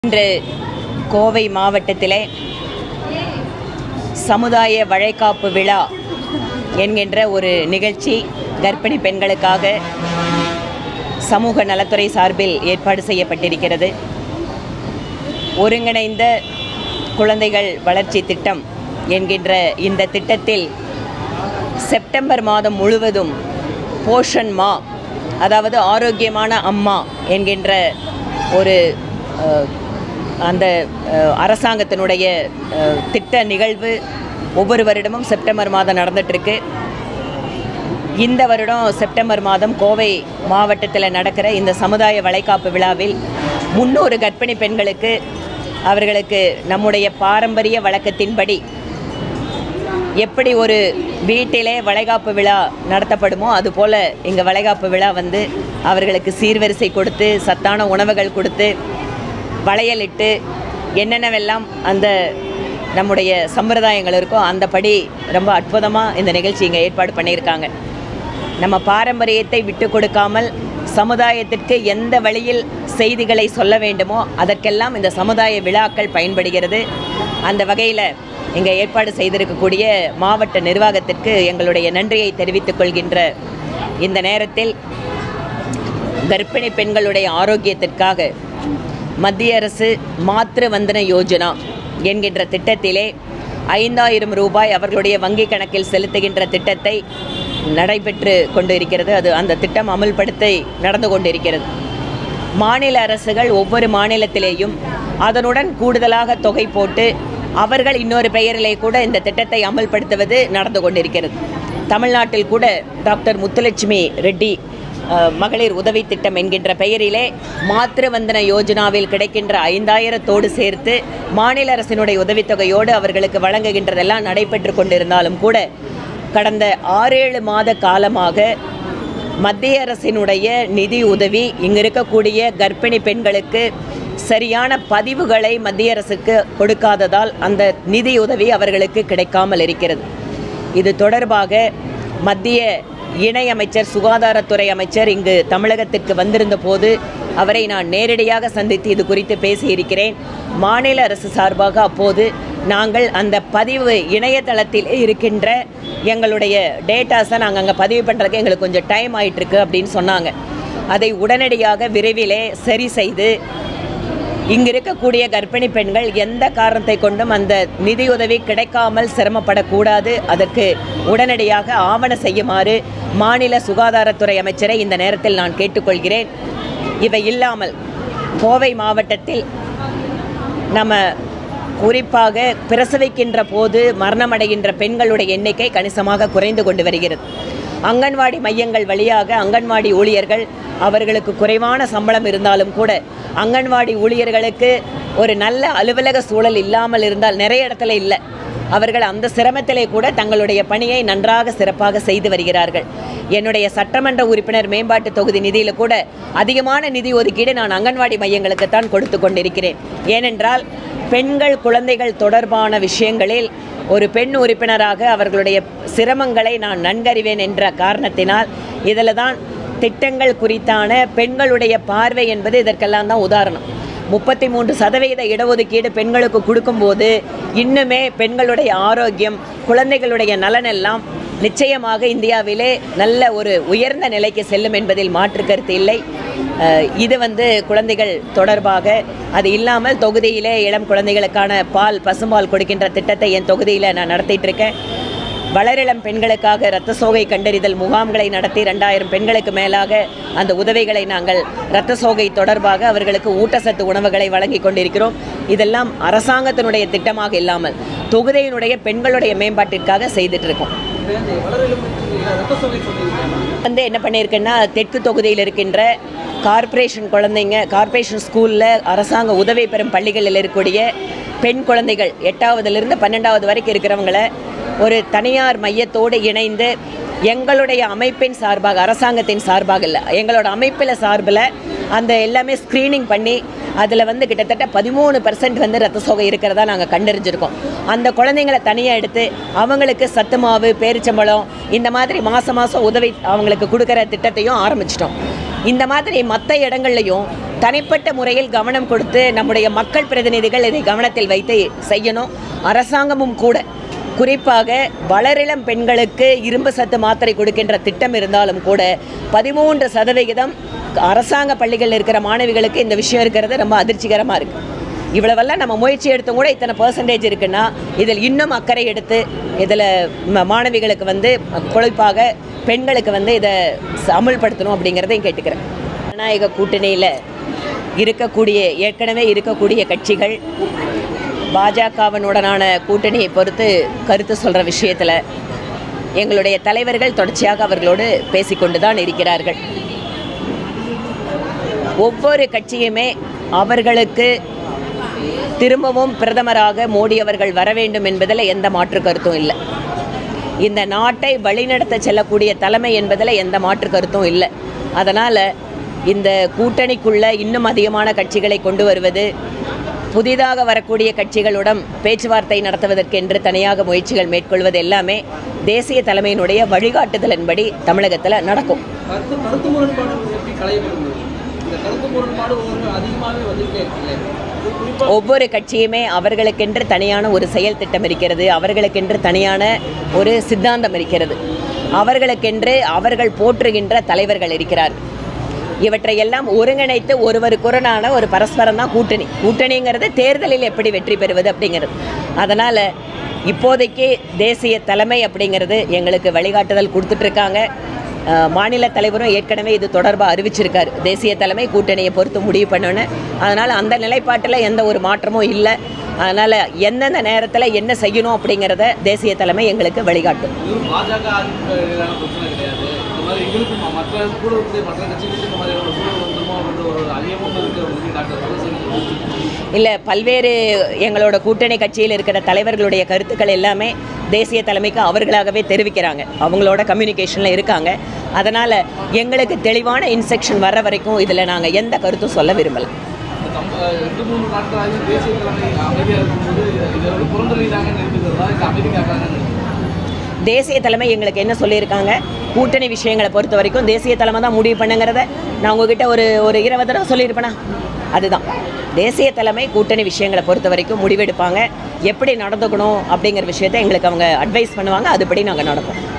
இன்று கோவை மாவட்டத்திலே சமுதாய வளைகாப்பு விழா என்கின்ற ஒரு நிகழ்ச்சி கர்ப்பிணி பெண்களுக்காக சமூக நலத்துறை சார்பில் ஏற்பாடு செய்யப்பட்டிருக்கிறது ஒருங்கிணைந்த குழந்தைகள் வளர்ச்சி திட்டம் என்கின்ற இந்த திட்டத்தில் செப்டம்பர் மாதம் முழுவதும் போஷன் மா அதாவது ஆரோக்கியமான அம்மா என்கின்ற ஒரு அஹ், அந்த அஹ், அரசாங்கத்தினுடைய அஹ், திட்ட நிகழ்வு ஒவ்வொரு வருடமும் செப்டம்பர் மாதம் நடந்துட்டுருக்கு இந்த வருடம் செப்டம்பர் மாதம் கோவை மாவட்டத்தில் நடக்கிற இந்த சமுதாய வளைகாப்பு விழாவில் முன்னூறு கர்ப்பிணி பெண்களுக்கு அவர்களுக்கு நம்முடைய பாரம்பரிய வழக்கத்தின்படி எப்படி ஒரு வீட்டிலே வளைகாப்பு விழா நடத்தப்படுமோ அதுபோல் இங்கே வளைகாப்பு விழா வந்து அவர்களுக்கு சீர்வரிசை கொடுத்து சத்தான உணவுகள் கொடுத்து வளையலிட்டு என்னென்னவெல்லாம் அந்த நம்முடைய சம்பிரதாயங்கள் இருக்கோ அந்தபடி ரொம்ப அற்புதமாக இந்த நிகழ்ச்சி இங்கே ஏற்பாடு பண்ணியிருக்காங்க நம்ம பாரம்பரியத்தை விட்டு கொடுக்காமல் சமுதாயத்திற்கு எந்த வழியில் செய்திகளை சொல்ல வேண்டுமோ அதற்கெல்லாம் இந்த சமுதாய விழாக்கள் பயன்படுகிறது அந்த வகையில் இங்கே ஏற்பாடு செய்திருக்கக்கூடிய மாவட்ட நிர்வாகத்திற்கு எங்களுடைய நன்றியை தெரிவித்துக் கொள்கின்ற இந்த நேரத்தில் கர்ப்பிணி பெண்களுடைய ஆரோக்கியத்திற்காக மத்திய அரசு மாத்ரு வந்தன யோஜனா என்கின்ற திட்டத்திலே ஐந்தாயிரம் ரூபாய் அவர்களுடைய வங்கி கணக்கில் செலுத்துகின்ற திட்டத்தை நடைபெற்று கொண்டு இருக்கிறது அது அந்த திட்டம் அமல்படுத்தி நடந்து கொண்டிருக்கிறது மாநில அரசுகள் ஒவ்வொரு மாநிலத்திலேயும் அதனுடன் கூடுதலாக தொகை போட்டு அவர்கள் இன்னொரு பெயரிலே கூட இந்த திட்டத்தை அமல்படுத்துவது நடந்து கொண்டிருக்கிறது தமிழ்நாட்டில் கூட டாக்டர் முத்துலட்சுமி ரெட்டி அஹ், மகளிர் உதவி திட்டம் என்கின்ற பெயரிலே மாத்திரு வந்தன யோஜனாவில் கிடைக்கின்ற ஐந்தாயிரத்தோடு சேர்த்து மாநில அரசினுடைய உதவித்தொகையோடு அவர்களுக்கு வழங்குகின்றதெல்லாம் நடைபெற்று கொண்டிருந்தாலும் கூட கடந்த ஆறேழு மாத காலமாக மத்திய அரசினுடைய நிதி உதவி இங்கு இருக்கக்கூடிய கர்ப்பிணி பெண்களுக்கு சரியான பதிவுகளை மத்திய அரசுக்கு கொடுக்காததால் அந்த நிதி உதவி அவர்களுக்கு கிடைக்காமல் இருக்கிறது இது தொடர்பாக மத்திய இணையமைச்சர் சுகாதாரத்துறை அமைச்சர் இங்கு தமிழகத்திற்கு வந்திருந்த போது அவரை நான் நேரடியாக சந்தித்து இது குறித்து பேசியிருக்கிறேன் மாநில அரசு சார்பாக அப்போது நாங்கள் அந்த பதிவு இணையதளத்தில் இருக்கின்ற எங்களுடைய டேட்டாஸை நாங்கள் அங்கே பதிவு பண்ணுறதுக்கு எங்களுக்கு கொஞ்சம் டைம் ஆயிட்டிருக்கு அப்படின்னு சொன்னாங்க அதை உடனடியாக விரைவிலே சரி செய்து இங்கு இருக்கக்கூடிய கர்ப்பிணி பெண்கள் எந்த காரணத்தை கொண்டும் அந்த நிதியுதவி கிடைக்காமல் சிரமப்படக்கூடாது அதற்கு உடனடியாக ஆவண செய்யுமாறு மாநில சுகாதாரத்துறை அமைச்சரை இந்த நேரத்தில் நான் கேட்டுக்கொள்கிறேன் இவை இல்லாமல் கோவை மாவட்டத்தில் நம்ம குறிப்பாக பிரசவிக்கின்ற போது மரணமடைகின்ற பெண்களுடைய எண்ணிக்கை கணிசமாக குறைந்து கொண்டு வருகிறது அங்கன்வாடி மையங்கள் வழியாக அங்கன்வாடி ஊழியர்கள் அவர்களுக்கு குறைவான சம்பளம் இருந்தாலும் கூட அங்கன்வாடி ஊழியர்களுக்கு ஒரு நல்ல அலுவலக சூழல் இல்லாமல் இருந்தால் நிறைய இடத்துல இல்லை அவர்கள் அந்த சிரமத்திலே கூட தங்களுடைய பணியை நன்றாக சிறப்பாக செய்து வருகிறார்கள் என்னுடைய சட்டமன்ற உறுப்பினர் மேம்பாட்டு தொகுதி நிதியில் கூட அதிகமான நிதி ஒதுக்கீடு நான் அங்கன்வாடி மையங்களுக்கு தான் கொடுத்து கொண்டிருக்கிறேன் ஏனென்றால் பெண்கள் குழந்தைகள் தொடர்பான விஷயங்களில் ஒரு பெண் உறுப்பினராக அவர்களுடைய சிரமங்களை நான் நன்கறிவேன் என்ற காரணத்தினால் இதில் தான் திட்டங்கள் குறித்தான பெண்களுடைய பார்வை என்பது இதற்கெல்லாம் தான் உதாரணம் முப்பத்தி மூன்று சதவீத இடஒதுக்கீடு பெண்களுக்கு கொடுக்கும்போது இன்னுமே பெண்களுடைய ஆரோக்கியம் குழந்தைகளுடைய நலனெல்லாம் நிச்சயமாக இந்தியாவிலே நல்ல ஒரு உயர்ந்த நிலைக்கு செல்லும் என்பதில் மாற்று கருத்து இல்லை அஹ், இது வந்து குழந்தைகள் தொடர்பாக அது இல்லாமல் தொகுதியிலே இளம் குழந்தைகளுக்கான பால் பசும்பால் கொடுக்கின்ற திட்டத்தை என் தொகுதியில் நான் நடத்திட்டு இருக்கேன் வளரிளம் பெண்களுக்காக இரத்த சோகை கண்டறிதல் முகாம்களை நடத்தி ரெண்டாயிரம் பெண்களுக்கு மேலாக அந்த உதவிகளை நாங்கள் இரத்த சோகை தொடர்பாக அவர்களுக்கு ஊட்டச்சத்து உணவுகளை வழங்கி கொண்டிருக்கிறோம் இதெல்லாம் அரசாங்கத்தினுடைய திட்டமாக இல்லாமல் தொகுதியினுடைய பெண்களுடைய மேம்பாட்டிற்காக செய்துட்டு இருக்கோம் வந்து என்ன பண்ணியிருக்கேன்னா தெற்கு தொகுதியில் இருக்கின்ற கார்ப்பரேஷன் குழந்தைங்க கார்ப்பரேஷன் ஸ்கூலில் அரசாங்க உதவி பெறும் பள்ளிகளில் இருக்கக்கூடிய பெண் குழந்தைகள் எட்டாவதுலேருந்து பன்னெண்டாவது வரைக்கும் இருக்கிறவங்கள ஒரு தனியார் மையத்தோடு இணைந்து எங்களுடைய அமைப்பின் சார்பாக அரசாங்கத்தின் சார்பாக இல்லை எங்களோட அமைப்பில் சார்பில் அந்த எல்லாமே ஸ்க்ரீனிங் பண்ணி அதில் வந்து கிட்டத்தட்ட பதிமூணு பர்சன்ட் வந்து ரத்த சோகை இருக்கிறதா நாங்கள் கண்டறிஞ்சிருக்கோம் அந்த குழந்தைங்களை தனியாக எடுத்து அவங்களுக்கு சத்து மாவு பேரிச்சம்பழம் இந்த மாதிரி மாதம் மாதம் உதவி அவங்களுக்கு கொடுக்குற திட்டத்தையும் ஆரம்பிச்சிட்டோம் இந்த மாதிரி மற்ற இடங்கள்லையும் தனிப்பட்ட முறையில் கவனம் கொடுத்து நம்முடைய மக்கள் பிரதிநிதிகள் இதை கவனத்தில் வைத்து செய்யணும் அரசாங்கமும் கூட குறிப்பாக வளரிளம் பெண்களுக்கு இரும்பு சத்து மாத்திரை கொடுக்கின்ற திட்டம் இருந்தாலும் கூட பதிமூன்று சதவிகிதம் அரசாங்க பள்ளிகளில் இருக்கிற மாணவிகளுக்கு இந்த விஷயம் இருக்கிறது ரொம்ப அதிர்ச்சிகரமாக இருக்குது இவ்வளவெல்லாம் நம்ம முயற்சி எடுத்தும் கூட இத்தனை பர்சன்டேஜ் இருக்குன்னா இதில் இன்னும் அக்கறை எடுத்து இதில் ம- மாணவிகளுக்கு வந்து குறிப்பாக பெண்களுக்கு வந்து இதை ச- அமுல்படுத்தணும் அப்படிங்கிறதையும் கேட்டுக்கிறேன் ஜனநாயக கூட்டணியில் இருக்கக்கூடிய ஏற்கனவே இருக்கக்கூடிய கட்சிகள் பாஜகவினுடனான கூட்டணியை பொறுத்து கருத்து சொல்கிற விஷயத்தில் எங்களுடைய தலைவர்கள் தொடர்ச்சியாக அவர்களோடு பேசிக்கொண்டு தான் இருக்கிறார்கள் ஒவ்வொரு கட்சியுமே அவர்களுக்கு திரும்பவும் பிரதமராக மோடி அவர்கள் வர வேண்டும் என்பதில் எந்த மாற்று கருத்தும் இல்லை இந்த நாட்டை வழிநடத்த செல்லக்கூடிய தலைமை என்பதில் எந்த மாற்று கருத்தும் இல்லை அதனால் இந்த கூட்டணிக்குள்ள இன்னும் அதிகமான கட்சிகளை கொண்டு வருவது புதிதாக வரக்கூடிய கட்சிகளுடன் பேச்சுவார்த்தை நடத்துவதற்கென்று தனியாக முயற்சிகள் மேற்கொள்வது எல்லாமே தேசிய தலைமையினுடைய வழிகாட்டுதலின்படி தமிழகத்தில் நடக்கும் கருத்து கருத்து முரண்பாடு எப்படி களையப்படுது இந்த கருத்து முரண்பாடு ஒரு அதிகமாகவே வந்துகிட்டே இருக்குல்ல இது குறிப்பா ஒவ்வொரு கட்சியுமே அவர்களுக்கென்று தனியான ஒரு செயல் திட்டம் இருக்கிறது அவர்களுக்கென்று தனியான ஒரு சித்தாந்தம் இருக்கிறது அவர்களுக்கென்று அவர்கள் போற்றுகின்ற தலைவர்கள் இருக்கிறார்கள் இவற்றை எல்லாம் ஒருங்கிணைத்து ஒருவருக்குறனான ஒரு பரஸ்பரம் தான் கூட்டணி கூட்டணிங்கிறது தேர்தலில் எப்படி வெற்றி பெறுவது அப்படிங்கிறது அதனால் இப்போதைக்கு தேசிய தலைமை அப்படிங்கிறது எங்களுக்கு வழிகாட்டுதல் கொடுத்துட்ருக்காங்க அஹ், மாநில தலைவரும் ஏற்கனவே இது தொடர்பாக அறிவிச்சிருக்கார் தேசிய தலைமை கூட்டணியை பொறுத்து முடிவு பண்ணணும்னு அதனால் அந்த நிலைப்பாட்டில் எந்த ஒரு மாற்றமும் இல்லை அதனால் எந்தெந்த நேரத்தில் என்ன செய்யணும் அப்படிங்கிறத தேசிய தலைமை எங்களுக்கு வழிகாட்டும் இது பாஜக அதிமுக பிரச்சனை கிடையாது இந்த மாதிரி எங்களுக்கும் ம- மற்ற கூட இருக்கிற மற்ற கட்சிகளுக்கு இந்த மாதிரி ஒரு சூழல் வந்துருமோ அப்படின்ற ஒரு ஐயமும் இருக்கு அப்படின்னு டாக்டர் துளசி இல்லை பல்வேறு எங்களோட கூட்டணி கட்சியில் இருக்கிற தலைவர்களுடைய கருத்துக்கள் எல்லாமே தேசிய தலைமைக்கு அவர்களாகவே தெரிவிக்கிறாங்க அவங்களோட கம்யூனிகேஷனில் இருக்காங்க அதனால் எங்களுக்கு தெளிவான இன்ஸ்ட்ரக்ஷன் வர்ற வரைக்கும் இதில் நாங்கள் எந்த கருத்தும் சொல்ல விரும்பலை தம் ரெண்டு மூணு நாட்களாகவே தேசிய தலைமை அமைதியாக இருக்கும்போது இதை வந்து புறந்தள்ளிட்டாங்கன்னு இருக்கிறதா இல்லை அமைதிக்காக்காங்கன்னு தேசிய தலைமை எங்களுக்கு என்ன சொல்லியிருக்காங்க கூட்டணி விஷயங்களை பொறுத்த வரைக்கும் தேசிய தலைமை தான் முடிவு பண்ணுங்கிறத நான் உங்ககிட்ட ஒரு ஒரு இருபது தடவை சொல்லியிருப்பேனா அதுதான் தேசிய தலைமை கூட்டணி விஷயங்களை பொறுத்த வரைக்கும் முடிவெடுப்பாங்க எப்படி நடந்துக்கணும் அப்படிங்கிற விஷயத்தை எங்களுக்கு அவங்க அட்வைஸ் பண்ணுவாங்க அதுபடி நாங்கள் நடப்போம்